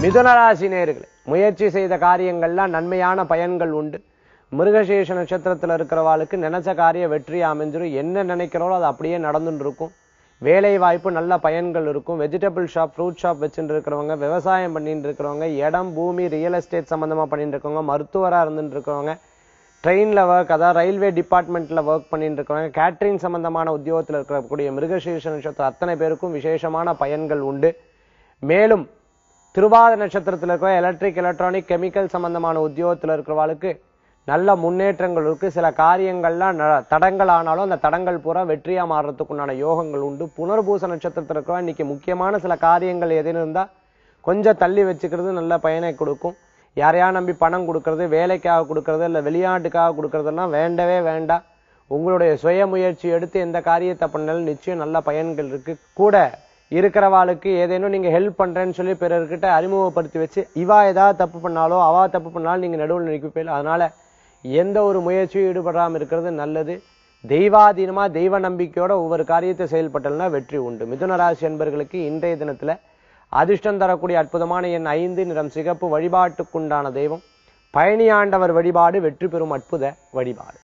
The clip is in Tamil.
மிதுனராசி நேயர்களே முயற்சி செய்த காரியங்கள்லாம் நன்மையான பயன்கள் உண்டு மிருகசேஷ நட்சத்திரத்துல இருக்கிறவாளுக்கு நினைச்ச காரிய வெற்றியா அமைஞ்சிரும் என்ன நினைக்கிறோளோ அது அப்படியே நடந்துட்டு இருக்கும் வேலை வாய்ப்பு நல்ல பயன்கள் இருக்கும் வெஜிடபிள் ஷாப் ஃப்ரூட் ஷாப் வச்சுட்டு இருக்கிறவங்க விவசாயம் பண்ணிட்டு இருக்கிறவங்க இடம் பூமி ரியல் எஸ்டேட் சம்பந்தமா பண்ணிட்டு இருக்கவங்க மருத்துவரா இருந்துட்டு இருக்கிறவங்க ட்ரெயின்ல ஒர்க் அதாவது ரயில்வே டிபார்ட்மெண்ட்ல ஒர்க் பண்ணிட்டு இருக்கிறவங்க கேட்டரிங் சம்பந்தமான உத்தியோகத்தில் இருக்கக்கூடிய மிருகசீர்ஷ நட்சத்திரம் அத்தனை பேருக்கும் விசேஷமான பயன்கள் உண்டு மேலும் திருவாத நட்சத்திரத்தில் இருக்கிற எலக்ட்ரிக் எலக்ட்ரானிக் கெமிக்கல் சம்பந்தமான உத்தியோகத்தில் இருக்கிறவாளுக்கு நல்ல முன்னேற்றங்கள் இருக்கு சில காரியங்கள்லாம் ந- தடங்கள் ஆனாலும் அந்த தடங்கள் பூரா வெற்றியா மாறுறதுக்குண்டான யோகங்கள் உண்டு புனர்பூச நட்சத்திரத்தில் இருக்கிறவா இன்னைக்கு முக்கியமான சில காரியங்கள் எதுன்னு இருந்தா கொஞ்சம் தள்ளி வச்சுக்கிறது நல்ல பயனை கொடுக்கும் யாரையா நம்பி பணம் கொடுக்கறது வேலைக்காக கொடுக்கறது இல்ல வெளிநாட்டுக்காக கொடுக்கறதெல்லாம் வேண்டவே வேண்டாம் உங்களுடைய சுய முயற்சி எடுத்து எந்த காரியத்தை பண்ணாலும் நிச்சயம் நல்ல பயன்கள் இருக்கு கூட இருக்கிறவாளுக்கு ஏதேனும் நீங்க ஹெல்ப் பண்றேன்னு சொல்லி பிறர்கிட்ட அறிமுகப்படுத்தி வச்சு இவா ஏதாவது தப்பு பண்ணாலோ அவா தப்பு பண்ணாலும் நீங்க நடுவில் நிற்கப்பீங்க அதனால எந்த ஒரு முயற்சியும் ஈடுபடாம இருக்கிறது நல்லது தெய்வாதீனமா தெய்வ நம்பிக்கையோட ஒவ்வொரு காரியத்தை செயல்பட்டல்னா வெற்றி உண்டு மிதுன ராசி என்பர்களுக்கு இன்றைய தினத்துல அதிர்ஷ்டம் தரக்கூடிய அற்புதமான எண் ஐந்து நிறம் சிகப்பு வழிபாட்டுக்குண்டான தெய்வம் பழனியாண்டவர் வழிபாடு வெற்றி பெறும் அற்புத வழிபாடு